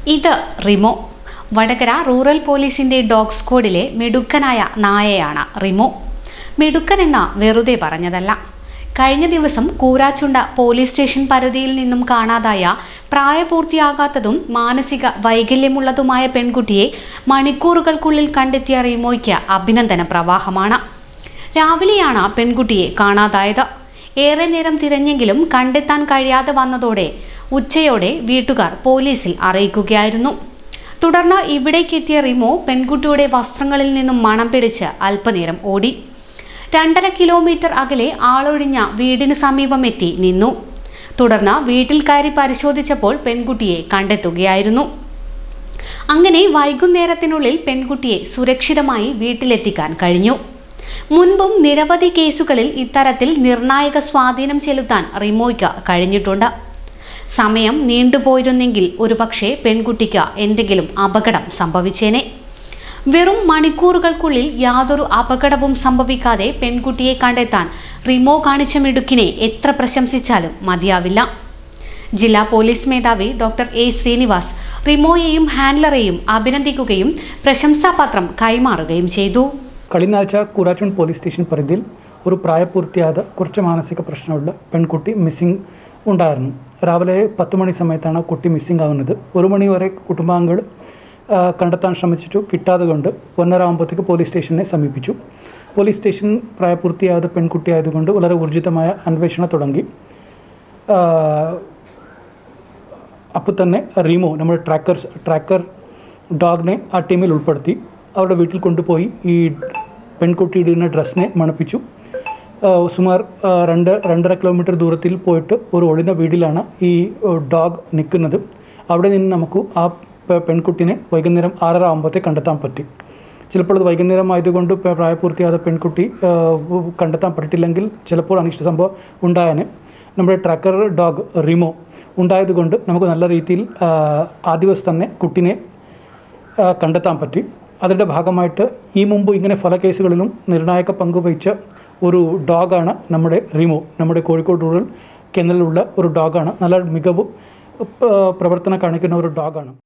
ഇത് റിമോ വടകര റൂറൽ പോലീസിന്റെ ഡോഗ് സ്ക്വാഡിലെ മിടുക്കനായ നായയാണ് റിമോ മിടുക്കൻ എന്ന വെറുതെ പറഞ്ഞതല്ല കഴിഞ്ഞ ദിവസം കൂരാച്ചുണ്ട പോലീസ് സ്റ്റേഷൻ പരിധിയിൽ നിന്നും കാണാതായ പ്രായപൂർത്തിയാകാത്തതും മാനസിക വൈകല്യമുള്ളതുമായ പെൺകുട്ടിയെ മണിക്കൂറുകൾക്കുള്ളിൽ കണ്ടെത്തിയ റിമോയ്ക്ക് അഭിനന്ദന പ്രവാഹമാണ് രാവിലെയാണ് പെൺകുട്ടിയെ കാണാതായത് ഏറെ നേരം തിരഞ്ഞെങ്കിലും കണ്ടെത്താൻ കഴിയാതെ വന്നതോടെ ഉച്ചയോടെ വീട്ടുകാർ പോലീസിൽ അറിയിക്കുകയായിരുന്നു തുടർന്ന് ഇവിടേക്കെത്തിയ റിമോ പെൺകുട്ടിയുടെ വസ്ത്രങ്ങളിൽ നിന്നും മണം പിടിച്ച് അല്പനേരം ഓടി രണ്ടര കിലോമീറ്റർ അകലെ ആളൊഴിഞ്ഞ വീടിന് സമീപം എത്തി നിന്നു തുടർന്ന് വീട്ടിൽ കയറി പരിശോധിച്ചപ്പോൾ പെൺകുട്ടിയെ കണ്ടെത്തുകയായിരുന്നു അങ്ങനെ വൈകുന്നേരത്തിനുള്ളിൽ പെൺകുട്ടിയെ സുരക്ഷിതമായി വീട്ടിലെത്തിക്കാൻ കഴിഞ്ഞു മുൻപും നിരവധി കേസുകളിൽ ഇത്തരത്തിൽ നിർണായക സ്വാധീനം ചെലുത്താൻ റിമോയ്ക്ക് കഴിഞ്ഞിട്ടുണ്ട് സമയം നീണ്ടുപോയിരുന്നെങ്കിൽ ഒരുപക്ഷെ പെൺകുട്ടിക്ക് എന്തെങ്കിലും അപകടം സംഭവിച്ചേനെ വെറും മണിക്കൂറുകൾക്കുള്ളിൽ യാതൊരു അപകടവും സംഭവിക്കാതെ പെൺകുട്ടിയെ കണ്ടെത്താൻ റിമോ കാണിച്ച മിടുക്കിനെ എത്ര പ്രശംസിച്ചാലും മതിയാവില്ല ജില്ലാ പോലീസ് മേധാവി ഡോക്ടർ എ ശ്രീനിവാസ് റിമോയെയും ഹാൻഡലറെയും അഭിനന്ദിക്കുകയും പ്രശംസാപത്രം കൈമാറുകയും ചെയ്തു കഴിഞ്ഞ ആഴ്ച കൂരാച്ചുൺ പോലീസ് സ്റ്റേഷൻ പരിധിയിൽ ഒരു പ്രായപൂർത്തിയാകാതെ കുറച്ച് മാനസിക പ്രശ്നമുള്ള പെൺകുട്ടി മിസ്സിംഗ് ഉണ്ടായിരുന്നു രാവിലെ പത്ത് മണി സമയത്താണ് കുട്ടി മിസ്സിംഗ് ആവുന്നത് ഒരു മണി വരെ കുടുംബാംഗങ്ങൾ ആ, കണ്ടെത്താൻ ശ്രമിച്ചിട്ടു കിട്ടാതെ കൊണ്ട് ഒന്നര ആകുമ്പോഴത്തേക്ക് പോലീസ് സ്റ്റേഷനെ സമീപിച്ചു പോലീസ് സ്റ്റേഷൻ പ്രായപൂർത്തിയാകാതെ പെൺകുട്ടി ആയതുകൊണ്ട് വളരെ ഊർജിതമായ അന്വേഷണം തുടങ്ങി ആ, അപ്പോൾ തന്നെ റീമോ നമ്മുടെ ട്രാക്കർസ് ട്രാക്കർ ഡോഗിനെ ആ ടീമിൽ ഉൾപ്പെടുത്തി അവരുടെ വീട്ടിൽ കൊണ്ടുപോയി ഈ പെൺകുട്ടി ഇടുന്ന ഡ്രസ്സിനെ മണപ്പിച്ചു ആ, സുമാർ ആ, രണ്ട് രണ്ടര കിലോമീറ്റർ ദൂരത്തിൽ പോയിട്ട് ഒരു ഒളിഞ്ഞ വീട്ടിലാണ് ഈ ഡോഗ് നിൽക്കുന്നത് അവിടെ നിന്ന് നമുക്ക് ആ പെ- പെൺകുട്ടിനെ വൈകുന്നേരം ആറര ആകുമ്പോഴത്തെ കണ്ടെത്താൻ പറ്റി ചിലപ്പോൾ അത് വൈകുന്നേരം ആയതുകൊണ്ട് പ- പ്രായപൂർത്തിയായ പെൺകുട്ടി ആ, കണ്ടെത്താൻ പറ്റിയില്ലെങ്കിൽ ചിലപ്പോൾ അനിഷ്ട സംഭവം ഉണ്ടായേനെ നമ്മുടെ ട്രാക്കർ ഡോഗ് റിമോ ഉണ്ടായതുകൊണ്ട് നമുക്ക് നല്ല രീതിയിൽ ആ, ആ ദിവസം തന്നെ കുട്ടിനെ ആ, കണ്ടെത്താൻ പറ്റി അതിൻ്റെ ഭാഗമായിട്ട് ഈ മുമ്പ് ഇങ്ങനെ പല കേസുകളിലും നിർണായക പങ്ക് വഹിച്ച ഒരു ഡോഗാണ് നമ്മുടെ റിമോ നമ്മുടെ കോഴിക്കോട് റൂറൽ കേന്ദ്രത്തിലുള്ള ഒരു ഡോഗാണ് നല്ല മികവ് ആ, പ്രവർത്തനം കാണിക്കുന്ന ഒരു ഡോഗാണ്